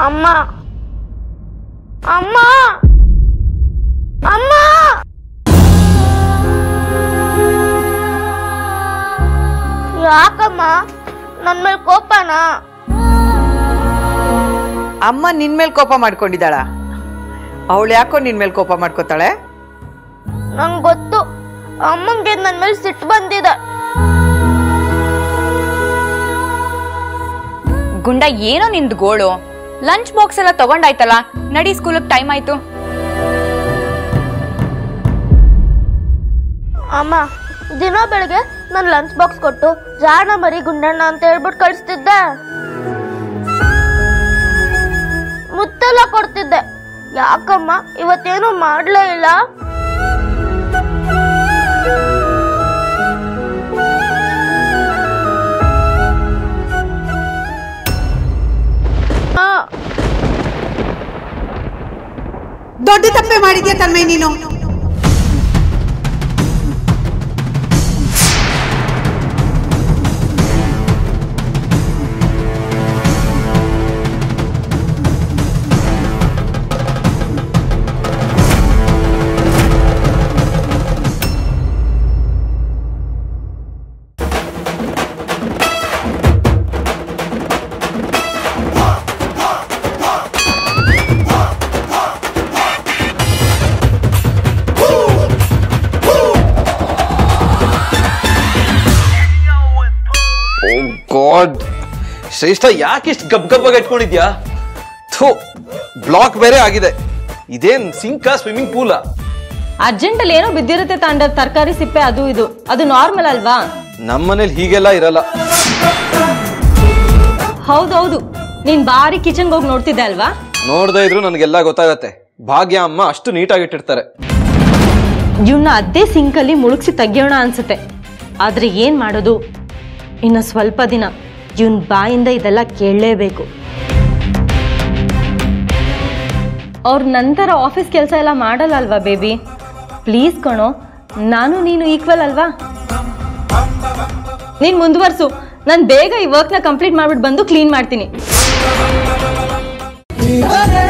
ಅಮ್ಮ ಅಮ್ಮ ಅಮ್ಮ ಯಾಕಮ್ಮ ನನ್ ಮೇಲೆ ಕೋಪನಾ ಅಮ್ಮ ನಿನ್ ಮೇಲೆ ಕೋಪ ಮಾಡ್ಕೊಂಡಿದ್ದಾಳ ಅವಳು ಯಾಕೋ ನಿನ್ ಮೇಲೆ ಕೋಪ ಮಾಡ್ಕೋತಾಳೆ ನಂಗೆ ಗೊತ್ತು ಅಮ್ಮಂಗೆ ನನ್ ಮೇಲೆ ಸಿಟ್ಟು ಬಂದಿದೆ ಗುಂಡ ಏನೋ ನಿಂದು ಗೋಳು ಲಂಚ್ ಬಾಕ್ಸ್ ಎಲ್ಲ ತಗೊಂಡಾಯ್ತಲ್ಲ ನಡಿ ಸ್ಕೂಲಿಗೆ ಟೈಮ್ ಆಯ್ತು ಅಮ್ಮ ದಿನ ಬೆಳಗ್ಗೆ ನನ್ ಲಂಚ್ ಬಾಕ್ಸ್ ಕೊಟ್ಟು ಜಾಣ ಮರಿ ಗುಂಡಣ್ಣ ಅಂತ ಹೇಳ್ಬಿಟ್ಟು ಕಳಿಸ್ತಿದ್ದೆ ಮುತ್ತೆಲ್ಲ ಕೊಡ್ತಿದ್ದೆ ಯಾಕಮ್ಮ ಇವತ್ತೇನು ಮಾಡ್ಲೇ ಇಲ್ಲ ಆ, ದೊಡ್ಡ ತಪ್ಪೆ ಮಾಡಿದ್ಯಾ ತನ್ಮಯ್ ನೀನು ಓ ಗಾಡ್ ಶ್ರೇಷ್ಠ ಯಾಕೆ ಇಷ್ಟು ಗಬ್ ಗಬ್ಬಾಗಿ ಇಟ್ಕೊಂಡಿದ್ಯಾ ಥೂ ಬ್ಲಾಕ್ ಬೇರೆ ಆಗಿದೆ ಇದೇನ್ ಸಿಂಕಾ ಸ್ವಿಮ್ಮಿಂಗ್ ಪೂಲಾ ಅರ್ಜೆಂಟಲ್ಲಿ ಏನೋ ಬಿದ್ದಿರುತ್ತೆ ತಾಂಡವ್ ತರಕಾರಿ ಸಿಪ್ಪೆ ಅದು ಇದು ಅದು ನಾರ್ಮಲ್ ಅಲ್ವಾ ನಮ್ಮನೇಲಿ ಹೀಗೆಲ್ಲ ಇರಲ್ಲ ಹೌದೌದು ನೀನ್ ಬಾರಿ ಕಿಚನ್ಗೆ ಹೋಗಿ ನೋಡ್ತಿದ್ದೆ ಅಲ್ವಾ ನೋಡ್ದೇ ಇದ್ರು ನನಗೆಲ್ಲ ಗೊತ್ತಾಗತ್ತೆ ಭಾಗ್ಯ ಅಮ್ಮ ಅಷ್ಟು ನೀಟಾಗಿ ಇಟ್ಟಿರ್ತಾರೆ ಇವನ್ನ ಅದೇ ಸಿಂಕಲ್ಲಿ ಮುಳುಗ್ಸಿ ತೆಗಿಯೋಣ ಅನ್ಸುತ್ತೆ ಆದ್ರೆ ಏನ್ ಮಾಡೋದು ಇನ್ನು ಸ್ವಲ್ಪ ದಿನ ಇವನ್ ಬಾಯಿಂದ ಇದೆಲ್ಲ ಕೇಳಲೇಬೇಕು ಅವ್ರ ನಂತರ ಆಫೀಸ್ ಕೆಲಸ ಎಲ್ಲ ಮಾಡಲ್ಲ ಅಲ್ವಾ ಬೇಬಿ ಪ್ಲೀಸ್ ಕಣೋ ನಾನು ನೀನು ಈಕ್ವಲ್ ಅಲ್ವಾ ನೀನ್ ಮುಂದುವರ್ಸು ನಾನು ಬೇಗ ಈ ವರ್ಕ್ನ ಕಂಪ್ಲೀಟ್ ಮಾಡ್ಬಿಟ್ಟು ಬಂದು ಕ್ಲೀನ್ ಮಾಡ್ತೀನಿ ನೀವರೇ